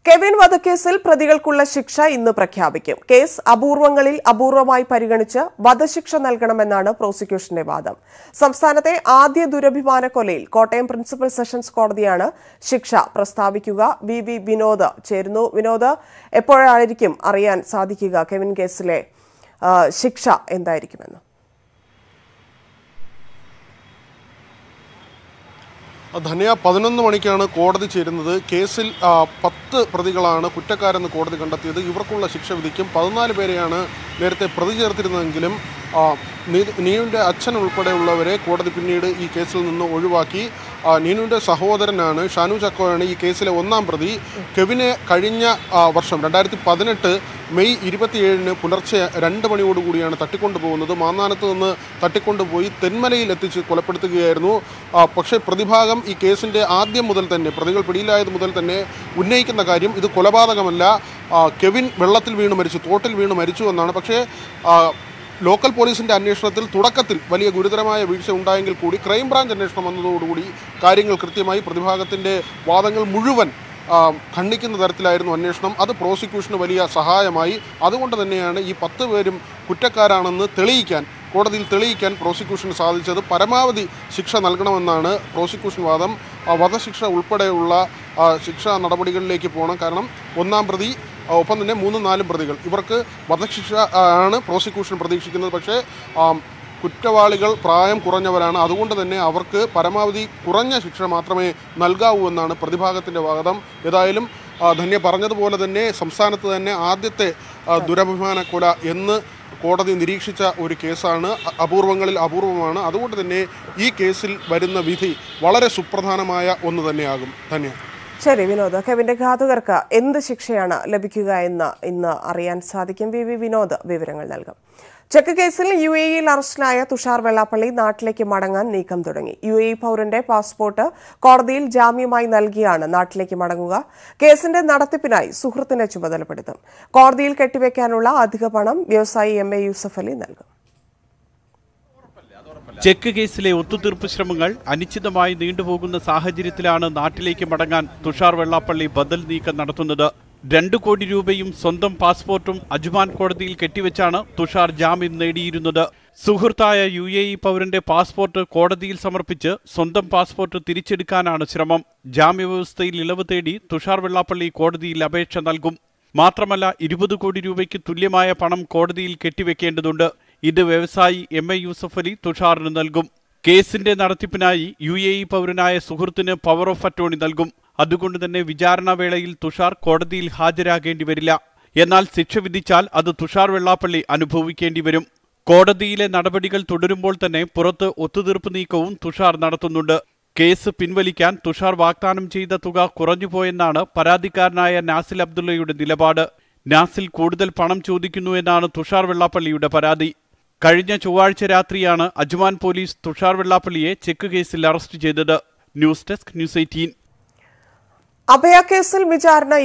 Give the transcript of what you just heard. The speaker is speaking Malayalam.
കെവിൻ വധക്കേസിൽ പ്രതികൾക്കുള്ള ശിക്ഷ ഇന്ന് പ്രഖ്യാപിക്കും കേസ് അപൂർവങ്ങളിൽ അപൂർവമായി പരിഗണിച്ച് വധശിക്ഷ നൽകണമെന്നാണ് പ്രോസിക്യൂഷന്റെ വാദം സംസ്ഥാനത്തെ ആദ്യ ദുരഭിമാന കൊലയിൽ കോട്ടയം പ്രിൻസിപ്പൽ സെഷൻസ് കോടതിയാണ് ശിക്ഷ പ്രസ്താവിക്കുക വി വി വിനോദ് ചേരുന്നു വിനോദ് എപ്പോഴായിരിക്കും അറിയാൻ സാധിക്കുക കെവിൻ കേസിലെ ആ, ശിക്ഷ എന്തായിരിക്കുമെന്ന് ധന്യ പതിനൊന്ന് മണിക്കാണ് കോടതി ചേരുന്നത് കേസിൽ ആ, പത്ത് പ്രതികളാണ് കുറ്റക്കാരെന്ന് കോടതി കണ്ടെത്തിയത് ഇവർക്കുള്ള ശിക്ഷ വിധിക്കും പതിനാല് പേരെയാണ് നേരത്തെ പ്രതി ചേർത്തിരുന്നതെങ്കിലും ആ, നീ- നീനുവിൻ്റെ അച്ഛൻ ഉൾപ്പെടെയുള്ളവരെ കോടതി പിന്നീട് ഈ കേസിൽ നിന്ന് ഒഴിവാക്കി ആ, നീനുവിൻ്റെ സഹോദരനാണ് ഷാനു ചക്കോയാണ് ഈ കേസിലെ ഒന്നാം പ്രതി കെവിനെ കഴിഞ്ഞ ആ, വർഷം രണ്ടായിരത്തി പതിനെട്ട് മെയ് ഇരുപത്തിയേഴിന് പുലർച്ചെ രണ്ട് മണിയോടുകൂടിയാണ് തട്ടിക്കൊണ്ടുപോകുന്നത് മാന്നാനത്ത് നിന്ന് തട്ടിക്കൊണ്ടുപോയി തെന്മലയിൽ എത്തിച്ച് കൊലപ്പെടുത്തുകയായിരുന്നു ആ, പക്ഷേ പ്രതിഭാഗം ഈ കേസിൻ്റെ ആദ്യം മുതൽ തന്നെ പ്രതികൾ പിടിയിലായത് മുതൽ തന്നെ ഉന്നയിക്കുന്ന കാര്യം ഇത് കൊലപാതകമല്ല ആ, കെവിൻ വെള്ളത്തിൽ വീണ് മരിച്ചു തോട്ടിൽ വീണ് മരിച്ചു എന്നാണ് പക്ഷേ ആ, ലോക്കൽ പോലീസിന്റെ അന്വേഷണത്തിൽ തുടക്കത്തിൽ വലിയ ഗുരുതരമായ വീഴ്ച ഉണ്ടായെങ്കിൽ കൂടി ക്രൈംബ്രാഞ്ച് അന്വേഷണം വന്നതോടുകൂടി കാര്യങ്ങൾ കൃത്യമായി പ്രതിഭാഗത്തിന്റെ വാദങ്ങൾ മുഴുവൻ ആ, ഖണ്ഡിക്കുന്ന തരത്തിലായിരുന്നു അന്വേഷണം അത് പ്രോസിക്യൂഷന് വലിയ സഹായമായി അതുകൊണ്ട് തന്നെയാണ് ഈ പത്ത് പേരും കുറ്റക്കാരാണെന്ന് തെളിയിക്കാൻ കോടതിയിൽ തെളിയിക്കാൻ പ്രോസിക്യൂഷന് സാധിച്ചത് പരമാവധി ശിക്ഷ നൽകണമെന്നാണ് പ്രോസിക്യൂഷൻ വാദം ആ, വധശിക്ഷ ഉൾപ്പെടെയുള്ള ആ, ശിക്ഷാ നടപടികളിലേക്ക് പോകണം കാരണം ഒന്നാം പ്രതി ആ, ഒപ്പം തന്നെ മൂന്നും നാലും പ്രതികൾ ഇവർക്ക് വധശിക്ഷ ആ, ആണ് പ്രോസിക്യൂഷൻ പ്രതീക്ഷിക്കുന്നത് പക്ഷേ ആം, കുറ്റവാളികൾ പ്രായം കുറഞ്ഞവരാണ് അതുകൊണ്ട് തന്നെ അവർക്ക് പരമാവധി കുറഞ്ഞ ശിക്ഷ മാത്രമേ നൽകാവൂ എന്നാണ് പ്രതിഭാഗത്തിൻ്റെ വാദം ഏതായാലും ആ, ധന്യ പറഞ്ഞതുപോലെ തന്നെ സംസ്ഥാനത്ത് തന്നെ ആദ്യത്തെ ആ, ദുരഭിമാന കൊല എന്ന് കോടതി നിരീക്ഷിച്ച ഒരു കേസാണ് അ- അപൂർവങ്ങളിൽ അപൂർവമാണ് അതുകൊണ്ട് തന്നെ ഈ കേസിൽ വരുന്ന വിധി വളരെ സുപ്രധാനമായ ഒന്ന് തന്നെയാകും ധന്യ ശരി വിനോദ് കെവിന്റെ ഘാതകർക്ക് എന്ത് ശിക്ഷയാണ് ലഭിക്കുക എന്ന് ഇന്ന് അറിയാൻ സാധിക്കും വി വി വിനോദ് വിവരങ്ങൾ നൽകും ചെക്ക് കേസിൽ യു എ ഇയിൽ അറസ്റ്റിലായ തുഷാർ വെള്ളാപ്പള്ളി നാട്ടിലേക്ക് മടങ്ങാൻ നീക്കം തുടങ്ങി യു എ ഇ പൗരന്റെ പാസ്പോർട്ട് കോടതിയിൽ ജാമ്യമായി നൽകിയാണ് നാട്ടിലേക്ക് മടങ്ങുക കേസിന്റെ നടത്തിപ്പിനായി സുഹൃത്തിനെ ചുമതലപ്പെടുത്തും കോടതിയിൽ കെട്ടിവെക്കാനുള്ള അധിക പണം വ്യവസായി എം എ യൂസഫ് അലി നൽകും ചെക്ക് കേസിലെ ഒത്തുതീർപ്പ് ശ്രമങ്ങൾ അനിശ്ചിതമായി നീണ്ടുപോകുന്ന സാഹചര്യത്തിലാണ് നാട്ടിലേക്ക് മടങ്ങാൻ തുഷാർ വെള്ളാപ്പള്ളി ബദൽ നീക്കം നടത്തുന്നത് രണ്ടു കോടി രൂപയും സ്വന്തം പാസ്പോർട്ടും അജ്മാൻ കോടതിയിൽ കെട്ടിവെച്ചാണ് തുഷാർ ജാമ്യം നേടിയിരുന്നത് സുഹൃത്തായ യു എ ഇ പൗരന്റെ പാസ്പോർട്ട് കോടതിയിൽ സമർപ്പിച്ച് സ്വന്തം പാസ്പോർട്ട് തിരിച്ചെടുക്കാനാണ് ശ്രമം ജാമ്യവ്യവസ്ഥയിൽ ഇളവ് തേടി തുഷാർ വെള്ളാപ്പള്ളി കോടതിയിൽ അപേക്ഷ നൽകും മാത്രമല്ല ഇരുപത് കോടി രൂപയ്ക്ക് തുല്യമായ പണം കോടതിയിൽ കെട്ടിവെക്കേണ്ടതുണ്ട് ഇത് വ്യവസായി എം എ യൂസഫ് അലി തുഷാറിന് നൽകും കേസിന്റെ നടത്തിപ്പിനായി യു എ ഇ പൗരനായ സുഹൃത്തിന് പവർ ഓഫ് അറ്റോണി നൽകും അതുകൊണ്ട് തന്നെ വിചാരണ വേളയിൽ തുഷാർ കോടതിയിൽ ഹാജരാകേണ്ടി വരില്ല എന്നാൽ ശിക്ഷ വിധിച്ചാൽ അത് തുഷാർ വെള്ളാപ്പള്ളി അനുഭവിക്കേണ്ടി വരും കോടതിയിലെ നടപടികൾ തുടരുമ്പോൾ തന്നെ പുറത്ത് ഒത്തുതീർപ്പ് നീക്കവും തുഷാർ നടത്തുന്നുണ്ട് കേസ് പിൻവലിക്കാൻ തുഷാർ വാഗ്ദാനം ചെയ്ത തുക കുറഞ്ഞുപോയെന്നാണ് പരാതിക്കാരനായ നാസിൽ അബ്ദുള്ളയുടെ നിലപാട് നാസിൽ കൂടുതൽ പണം ചോദിക്കുന്നു എന്നാണ് തുഷാർ വെള്ളാപ്പള്ളിയുടെ പരാതി കഴിഞ്ഞ ചൊവ്വാഴ്ച രാത്രിയാണ് അജ്മാൻ പോലീസ് തുഷാർ വെള്ളാപ്പള്ളിയെ ചെക്ക് കേസിൽ അറസ്റ്റ് ചെയ്തത് ന്യൂസ് ഡെസ്ക് ന്യൂസ് എയ്റ്റീൻ അഭയ കേസിൽ വിചാരണ